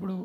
ఇప్పుడు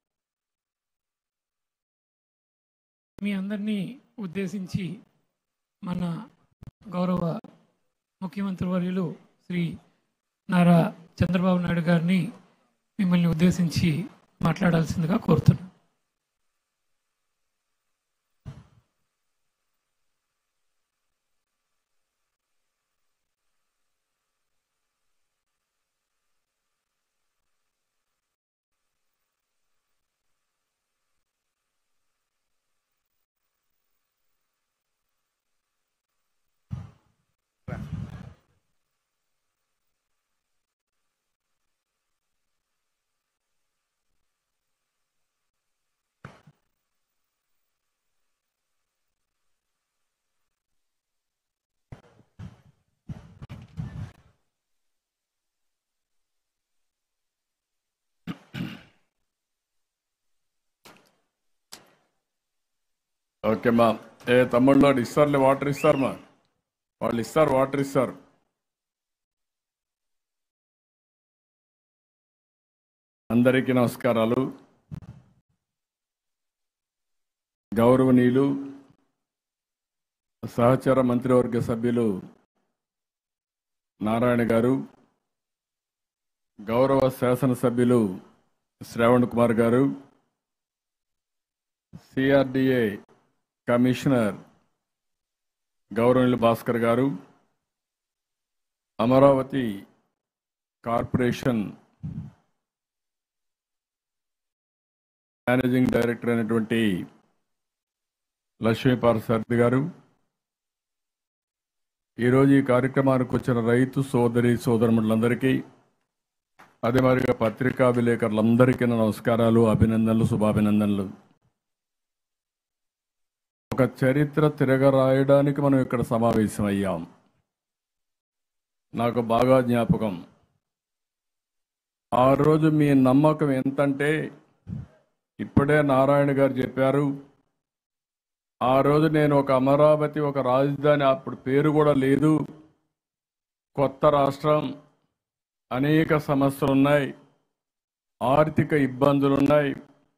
మీ అందరినీ ఉద్దేశించి మన గౌరవ ముఖ్యమంత్రి వర్యులు శ్రీ నారా చంద్రబాబు నాయుడు గారిని మిమ్మల్ని ఉద్దేశించి మాట్లాడాల్సిందిగా కోరుతున్నాను ఓకే మా ఏ తమ్ముళ్ళు వాడు ఇస్తారులే వాటర్ ఇస్తారు మా వాళ్ళు ఇస్తారు వాటర్ ఇస్తారు అందరికీ నమస్కారాలు గౌరవనీయులు సహచర మంత్రివర్గ సభ్యులు నారాయణ గారు గౌరవ శాసనసభ్యులు శ్రావణ్ కుమార్ గారు సిఆర్డిఏ కమిషనర్ గౌరవనీయులు భాస్కర్ గారు అమరావతి కార్పొరేషన్ మేనేజింగ్ డైరెక్టర్ అయినటువంటి లక్ష్మీపార్సారథి గారు ఈరోజు ఈ కార్యక్రమానికి వచ్చిన రైతు సోదరి సోదరులందరికీ అదే మరిగా పత్రికా విలేకరులందరికీ నా నమస్కారాలు అభినందనలు శుభాభినందనలు ఒక చరిత్ర తిరగరాయడానికి మనం ఇక్కడ సమావేశమయ్యాం నాకు బాగా జ్ఞాపకం ఆ రోజు మీ నమ్మకం ఎంతంటే ఇప్పుడే నారాయణ గారు చెప్పారు ఆ రోజు నేను ఒక అమరావతి ఒక రాజధాని అప్పుడు పేరు కూడా లేదు కొత్త రాష్ట్రం అనేక సమస్యలు ఉన్నాయి ఆర్థిక ఇబ్బందులు ఉన్నాయి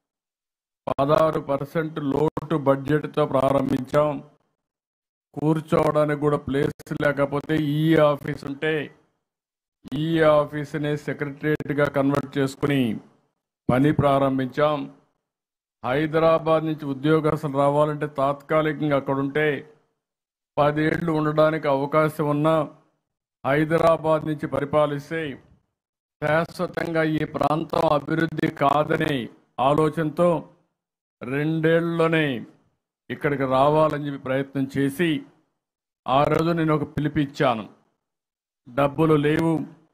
పదహారు పర్సెంట్ లోటు బడ్జెట్తో ప్రారంభించాం కూర్చోవడానికి కూడా ప్లేస్ లేకపోతే ఈ ఆఫీస్ ఉంటే ఈ ఆఫీస్ని సెక్రటరియట్గా కన్వర్ట్ చేసుకుని పని ప్రారంభించాం హైదరాబాద్ నుంచి ఉద్యోగస్తులు రావాలంటే తాత్కాలికంగా అక్కడ ఉంటే పదేళ్లు ఉండడానికి అవకాశం ఉన్నా హైదరాబాద్ నుంచి పరిపాలిస్తే శాశ్వతంగా ఈ ప్రాంతం అభివృద్ధి కాదనే ఆలోచనతో రెండేళ్లలోనే ఇక్కడికి రావాలని చెప్పి ప్రయత్నం చేసి ఆ రోజు నేను ఒక పిలిపిచ్చాను డబ్బులు లేవు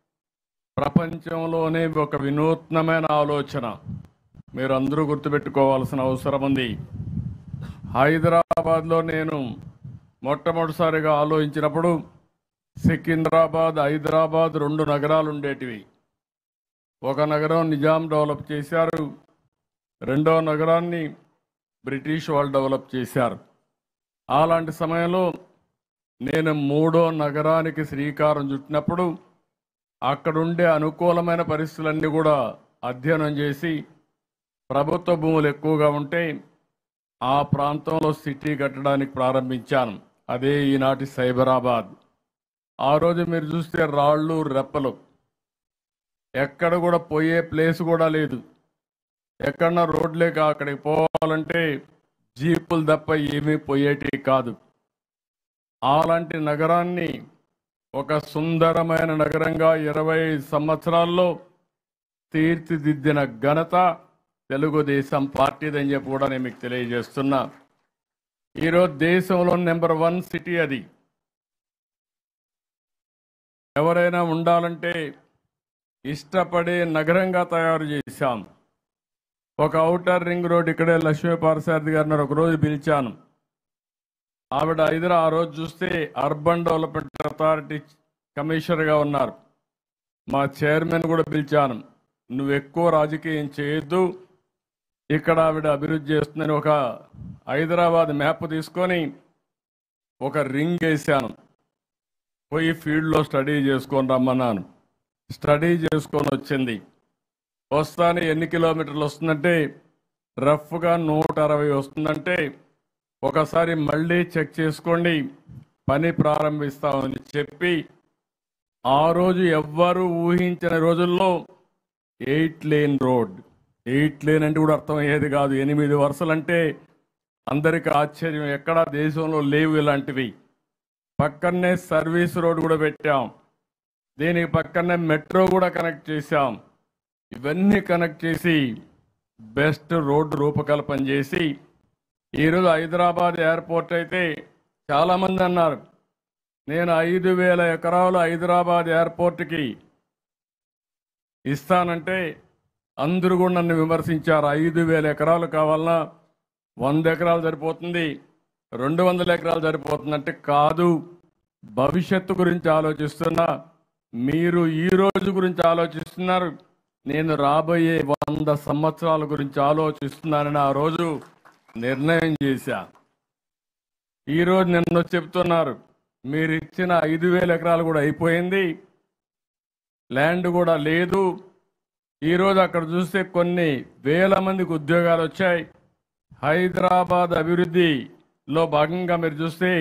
ప్రపంచంలోనే ఒక వినూత్నమైన ఆలోచన మీరు అందరూ గుర్తుపెట్టుకోవాల్సిన అవసరం ఉంది హైదరాబాద్లో నేను మొట్టమొదటిసారిగా ఆలోచించినప్పుడు సికింద్రాబాద్ హైదరాబాద్ రెండు నగరాలు ఉండేటివి ఒక నగరం నిజాం డెవలప్ చేశారు రెండో నగరాన్ని బ్రిటిష్ వాళ్ళు డెవలప్ చేశారు అలాంటి సమయంలో నేను మూడో నగరానికి శ్రీకారం చుట్టినప్పుడు అక్కడుండే అనుకూలమైన పరిస్థితులన్నీ కూడా అధ్యయనం చేసి ప్రభుత్వ భూములు ఎక్కువగా ఉంటే ఆ ప్రాంతంలో సిటీ కట్టడానికి ప్రారంభించాను అదే ఈనాటి సైబరాబాద్ ఆ రోజు మీరు చూస్తే రాళ్ళు రెప్పలు ఎక్కడ కూడా పోయే ప్లేస్ కూడా లేదు ఎక్కడన్నా రోడ్లేక అక్కడికి పోవాలంటే జీపులు తప్ప ఏమీ పోయేటివి కాదు అలాంటి నగరాన్ని ఒక సుందరమైన నగరంగా ఇరవై సంవత్సరాల్లో తీర్చిదిద్దిన ఘనత తెలుగుదేశం పార్టీదని చెప్పి కూడా నేను మీకు తెలియజేస్తున్నా ఈరోజు దేశంలో నెంబర్ వన్ సిటీ అది ఎవరైనా ఉండాలంటే ఇష్టపడే నగరంగా తయారు చేశాం ఒక ఔటర్ రింగ్ రోడ్ ఇక్కడే లక్ష్మీ పారసారథి గారిని ఒక రోజు పిలిచాను ఆవిడ హైదరా ఆ రోజు చూస్తే అర్బన్ డెవలప్మెంట్ అథారిటీ కమిషనర్గా ఉన్నారు మా చైర్మన్ కూడా పిలిచాను నువ్వు ఎక్కువ రాజకీయం చేయొద్దు ఇక్కడ ఆవిడ అభివృద్ధి చేస్తుందని ఒక హైదరాబాద్ మ్యాప్ తీసుకొని ఒక రింగ్ వేసాను పోయి ఫీల్డ్లో స్టడీ చేసుకొని రమ్మన్నాను స్టడీ చేసుకొని వచ్చింది వస్తాను ఎన్ని కిలోమీటర్లు వస్తుందంటే రఫ్గా నూట అరవై వస్తుందంటే ఒకసారి మళ్ళీ చెక్ చేసుకోండి పని ప్రారంభిస్తామని చెప్పి ఆ రోజు ఎవ్వరూ ఊహించిన రోజుల్లో eight lane road eight lane అంటే కూడా అర్థమయ్యేది కాదు ఎనిమిది వరుసలంటే అందరికి ఆశ్చర్యం ఎక్కడా దేశంలో లేవు ఇలాంటివి పక్కనే సర్వీస్ రోడ్ కూడా పెట్టాం దీనికి పక్కనే మెట్రో కూడా కనెక్ట్ చేశాం ఇవన్నీ కనెక్ట్ చేసి బెస్ట్ రోడ్ రూపకల్పన చేసి ఈరోజు హైదరాబాద్ ఎయిర్పోర్ట్ అయితే చాలామంది అన్నారు నేను ఐదు వేల ఎకరాలు హైదరాబాద్ ఎయిర్పోర్ట్కి ఇస్తానంటే అందరూ కూడా నన్ను విమర్శించారు ఐదు వేల ఎకరాలు కావాలన్నా వంద ఎకరాలు సరిపోతుంది రెండు వందల ఎకరాలు సరిపోతుందంటే కాదు భవిష్యత్తు గురించి ఆలోచిస్తున్నా మీరు ఈ రోజు గురించి ఆలోచిస్తున్నారు నేను రాబోయే వంద సంవత్సరాల గురించి ఆలోచిస్తున్నానని ఆ రోజు నిర్ణయం చేశా ఈరోజు నిన్న చెప్తున్నారు మీరు ఇచ్చిన ఐదు వేల ఎకరాలు కూడా అయిపోయింది ల్యాండ్ కూడా లేదు ఈరోజు అక్కడ చూస్తే కొన్ని వేల మందికి ఉద్యోగాలు వచ్చాయి హైదరాబాద్ అభివృద్ధిలో భాగంగా మీరు చూస్తే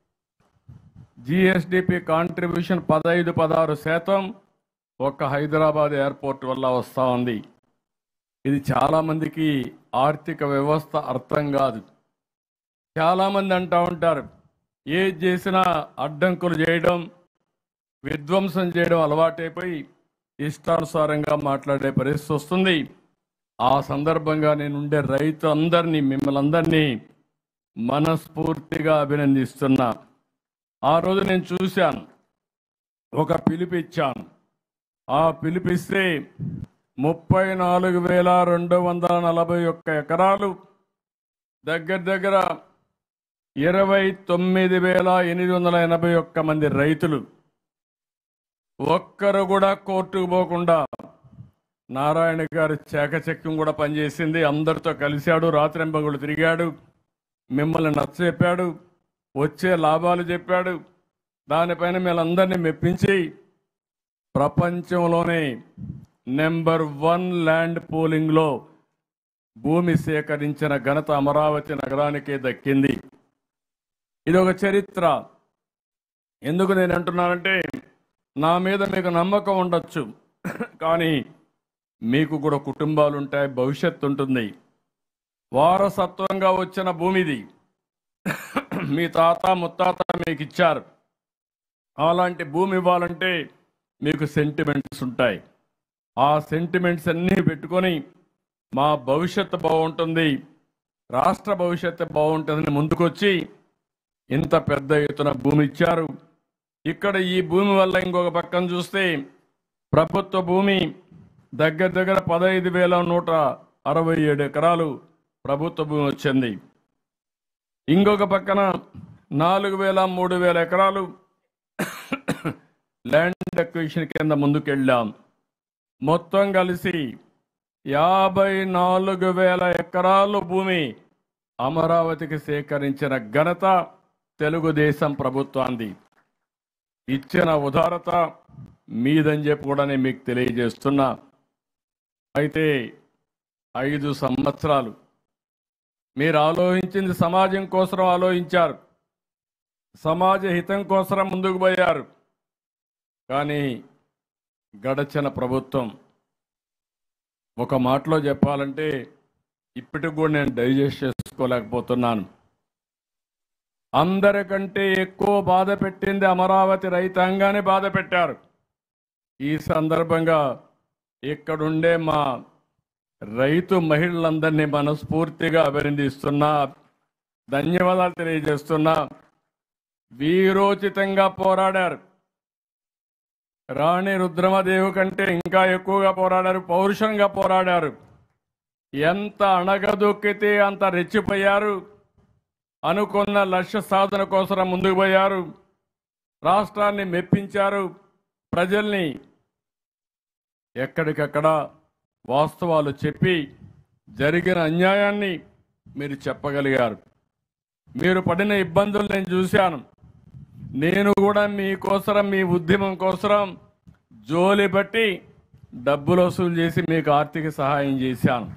జిఎస్డిపి కాంట్రిబ్యూషన్ పదహైదు పదహారు శాతం ఒక్క హైదరాబాద్ ఎయిర్పోర్ట్ వల్ల వస్తూ ఉంది ఇది చాలామందికి ఆర్థిక వ్యవస్థ అర్థం కాదు చాలామంది అంటూ ఉంటారు ఏది చేసినా అడ్డంకులు చేయడం విధ్వంసం చేయడం అలవాటైపోయి ఇష్టానుసారంగా మాట్లాడే పరిస్థితి వస్తుంది ఆ సందర్భంగా నేను ఉండే రైతు అందరినీ మిమ్మల్ని అందరినీ మనస్ఫూర్తిగా అభినందిస్తున్నా ఆ రోజు నేను చూశాను ఒక పిలుపు ఇచ్చాను ఆ పిలిపిస్తే ముప్పై నాలుగు వేల రెండు వందల నలభై ఒక్క ఎకరాలు దగ్గర దగ్గర ఇరవై తొమ్మిది వేల ఎనిమిది వందల ఎనభై ఒక్క మంది రైతులు ఒక్కరు కూడా కోర్టుకు పోకుండా నారాయణ గారి చాకచక్యం కూడా పనిచేసింది అందరితో కలిశాడు రాత్రింబగులు తిరిగాడు మిమ్మల్ని నచ్చ చెప్పాడు వచ్చే లాభాలు చెప్పాడు దానిపైన మీరందరినీ మెప్పించి ప్రపంచంలోనే నెంబర్ వన్ ల్యాండ్ పూలింగ్లో భూమి సేకరించిన ఘనత అమరావతి నగరానికే దక్కింది ఇది ఒక చరిత్ర ఎందుకు నేను అంటున్నానంటే నా మీద మీకు నమ్మకం ఉండొచ్చు కానీ మీకు కూడా కుటుంబాలు ఉంటాయి భవిష్యత్తు ఉంటుంది వారసత్వంగా వచ్చిన భూమిది మీ తాత ముత్తాత మీకు ఇచ్చారు అలాంటి భూమి ఇవ్వాలంటే మీకు సెంటిమెంట్స్ ఉంటాయి ఆ సెంటిమెంట్స్ అన్నీ పెట్టుకొని మా భవిష్యత్తు బాగుంటుంది రాష్ట్ర భవిష్యత్తు బాగుంటుందని ముందుకొచ్చి ఇంత పెద్ద ఎత్తున భూమి ఇచ్చారు ఇక్కడ ఈ భూమి వల్ల ఇంకొక పక్కన చూస్తే ప్రభుత్వ భూమి దగ్గర దగ్గర పదహైదు వేల నూట అరవై ఏడు ఎకరాలు ప్రభుత్వ భూమి వచ్చింది ఇంకొక పక్కన నాలుగు వేల మూడు వేల ఎకరాలు ల్యాండ్ అక్విజిషన్ కింద ముందుకెళ్ళాం మొత్తం కలిసి యాభై నాలుగు వేల ఎకరాలు భూమి అమరావతికి సేకరించిన ఘనత తెలుగుదేశం ప్రభుత్వాన్ని ఇచ్చిన ఉదారత మీదని చెప్పి కూడా నేను మీకు తెలియజేస్తున్నా అయితే ఐదు సంవత్సరాలు మీరు ఆలోచించింది సమాజం కోసం ఆలోచించారు సమాజ హితం కోసం ముందుకు పోయారు కానీ గడచిన ప్రభుత్వం ఒక మాటలో చెప్పాలంటే ఇప్పటికి కూడా నేను డైజెస్ట్ చేసుకోలేకపోతున్నాను అందరికంటే ఎక్కువ బాధ పెట్టింది అమరావతి రైతాంగాన్ని బాధ పెట్టారు ఈ సందర్భంగా ఇక్కడుండే మా రైతు మహిళలందరినీ మనస్ఫూర్తిగా అభినందిస్తున్నా ధన్యవాదాలు తెలియజేస్తున్నా వీరోచితంగా పోరాడారు రాణి రుద్రమదేవి కంటే ఇంకా ఎక్కువగా పోరాడారు పౌరుషంగా పోరాడారు ఎంత అణగదొక్కితే అంత రెచ్చిపోయారు అనుకున్న లక్ష్య సాధన కోసం ముందుకు పోయారు రాష్ట్రాన్ని మెప్పించారు ప్రజల్ని ఎక్కడికక్కడ వాస్తవాలు చెప్పి జరిగిన అన్యాయాన్ని మీరు చెప్పగలిగారు మీరు పడిన ఇబ్బందులు నేను చూశాను నేను కూడా మీకోసరం మీ ఉద్యమం కోసరం జోలి బట్టి డబ్బులు వసూలు చేసి మీకు ఆర్థిక సహాయం చేశాను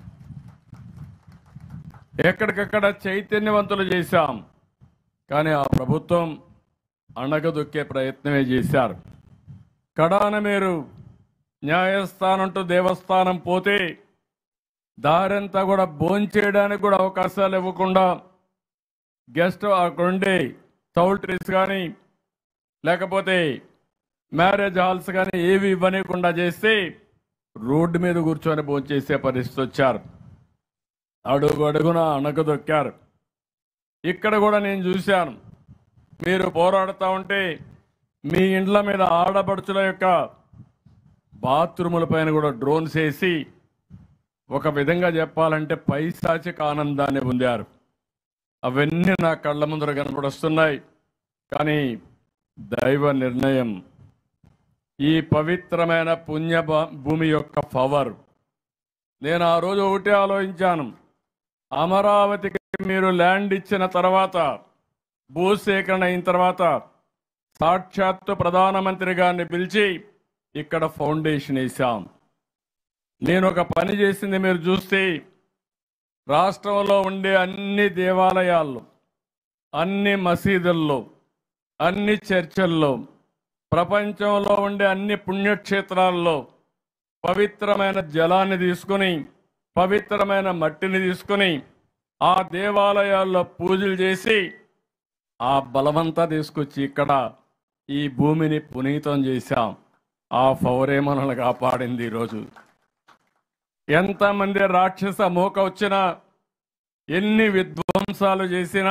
ఎక్కడికక్కడ చైతన్యవంతులు చేశాం కానీ ఆ ప్రభుత్వం అణగదొక్కే ప్రయత్నమే చేశారు కడాన మీరు న్యాయస్థానం టు దేవస్థానం పోతే దారంతా కూడా భోంచేయడానికి కూడా అవకాశాలు ఇవ్వకుండా గెస్ట్ అక్కడుండే చౌల్ట్రీస్ కానీ లేకపోతే మ్యారేజ్ హాల్స్ కానీ ఏవి ఇవ్వనీయకుండా చేస్తే రోడ్డు మీద కూర్చొని భోంచేసే పరిస్థితి వచ్చారు అడుగు అడుగున అణగదొక్కారు ఇక్కడ కూడా నేను చూశాను మీరు పోరాడుతూ ఉంటే మీ ఇండ్ల మీద ఆడపడుచుల యొక్క బాత్రూముల పైన కూడా డ్రోన్స్ వేసి ఒక విధంగా చెప్పాలంటే పైశాచిక ఆనందాన్ని పొందారు అవన్నీ నా కళ్ళ ముందర కనపడొస్తున్నాయి కానీ దైవ నిర్ణయం ఈ పవిత్రమైన పుణ్య భా- భూమి యొక్క పవర్ నేను ఆ రోజు ఒకటే ఆలోచించాను అమరావతికి మీరు ల్యాండ్ ఇచ్చిన తర్వాత భూసేకరణ అయిన తర్వాత సాక్షాత్తు ప్రధానమంత్రి గారిని పిలిచి ఇక్కడ ఫౌండేషన్ వేశాం నేను ఒక పని చేసింది మీరు చూస్తే రాష్ట్రంలో ఉండే అన్ని దేవాలయాల్లో అన్ని మసీదుల్లో అన్ని చర్చల్లో ప్రపంచంలో ఉండే అన్ని పుణ్యక్షేత్రాల్లో పవిత్రమైన జలాన్ని తీసుకుని పవిత్రమైన మట్టిని తీసుకుని ఆ దేవాలయాల్లో పూజలు చేసి ఆ బలమంతా తీసుకొచ్చి ఇక్కడ ఈ భూమిని పునీతం చేశాం ఆ ఫౌరే మనల్ని కాపాడింది ఈరోజు ఎంతమంది రాక్షస మూక వచ్చినా ఎన్ని విధ్వంసాలు చేసినా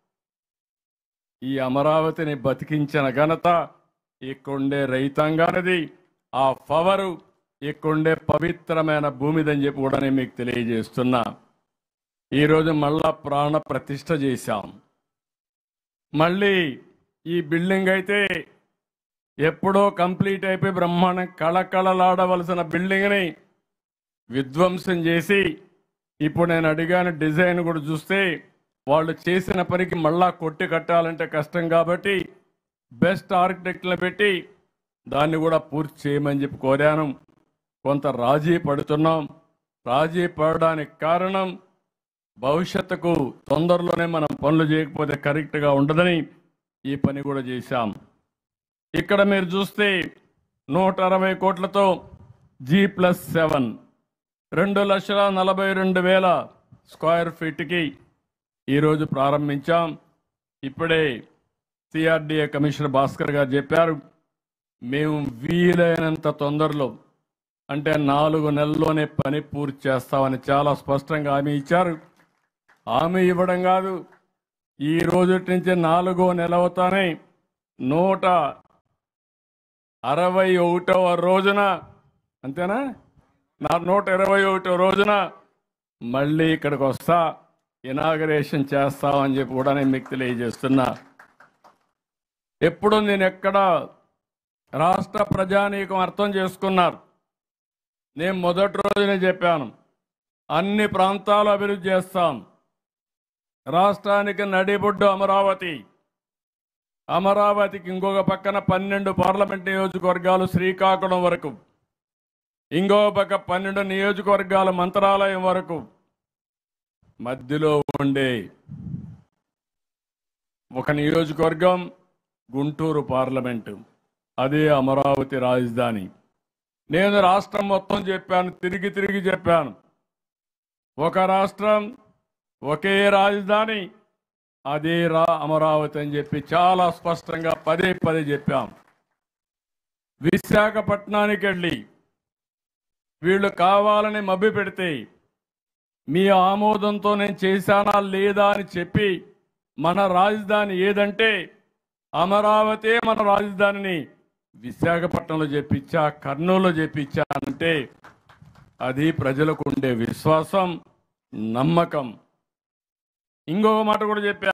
ఈ అమరావతిని బతికించిన ఘనత ఇక్కడుండే రైతాంగానిది ఆ పవరు ఇక్కడుండే పవిత్రమైన భూమిదని చెప్పి కూడా నేను మీకు తెలియజేస్తున్నా ఈరోజు మళ్ళా ప్రాణ ప్రతిష్ఠ చేశాం మళ్ళీ ఈ బిల్డింగ్ అయితే ఎప్పుడో కంప్లీట్ అయిపోయి బ్రహ్మాండం కళకళలాడవలసిన బిల్డింగ్ని విధ్వంసం చేసి ఇప్పుడు నేను అడిగాను డిజైన్ కూడా చూస్తే వాళ్ళు చేసిన పనికి మళ్ళా కొట్టి కట్టాలంటే కష్టం కాబట్టి బెస్ట్ ఆర్కిటెక్ట్లను పెట్టి దాన్ని కూడా పూర్తి చేయమని చెప్పి కోరాను కొంత రాజీ పడుతున్నాం రాజీ పడడానికి కారణం భవిష్యత్తుకు తొందరలోనే మనం పనులు చేయకపోతే కరెక్ట్గా ఉండదని ఈ పని కూడా చేశాం ఇక్కడ మీరు చూస్తే నూట అరవై కోట్లతో జీ ప్లస్ సెవెన్ రెండు లక్షల నలభై రెండు వేల స్క్వేర్ ఫీట్కి ఈరోజు ప్రారంభించాం ఇప్పుడే సిఆర్డిఏ కమిషనర్ భాస్కర్ గారు చెప్పారు మేము వీలైనంత తొందరలో అంటే నాలుగు నెలల్లోనే పని పూర్తి చేస్తామని చాలా స్పష్టంగా హామీ ఇచ్చారు హామీ ఇవ్వడం కాదు ఈ రోజు నుంచి నాలుగో నెల అవుతానే నూట అరవై ఒకటవ రోజున అంతేనా నా నూట ఇరవై ఒకటో రోజున మళ్ళీ ఇక్కడికి వస్తా ఇనాగరేషన్ చేస్తామని చెప్పి కూడా నేను మీకు తెలియజేస్తున్నా ఎప్పుడు నేను ఎక్కడ రాష్ట్ర ప్రజానీకం అర్థం చేసుకున్నారు నేను మొదటి రోజునే చెప్పాను అన్ని ప్రాంతాలు అభివృద్ధి చేస్తాం రాష్ట్రానికి నడిబొడ్డు అమరావతి అమరావతికి ఇంకొక పక్కన పన్నెండు పార్లమెంట్ నియోజకవర్గాలు శ్రీకాకుళం వరకు ఇంకో పక్క పన్నెండు నియోజకవర్గాల మంత్రాలయం వరకు మధ్యలో ఉండే ఒక నియోజకవర్గం గుంటూరు పార్లమెంటు అదే అమరావతి రాజధాని నేను రాష్ట్రం మొత్తం చెప్పాను తిరిగి తిరిగి చెప్పాను ఒక రాష్ట్రం ఒకే రాజధాని అదే రా అమరావతి అని చెప్పి చాలా స్పష్టంగా పదే పదే చెప్పాం విశాఖపట్నానికి వెళ్ళి వీళ్ళు కావాలని మభ్య పెడితే మీ ఆమోదంతో నేను చేశానా లేదా అని చెప్పి మన రాజధాని ఏదంటే అమరావతి మన రాజధానిని విశాఖపట్నంలో చెప్పించా కర్నూలులో చెప్పించా అంటే అది ప్రజలకు ఉండే విశ్వాసం నమ్మకం ఇంకొక మాట కూడా చెప్పా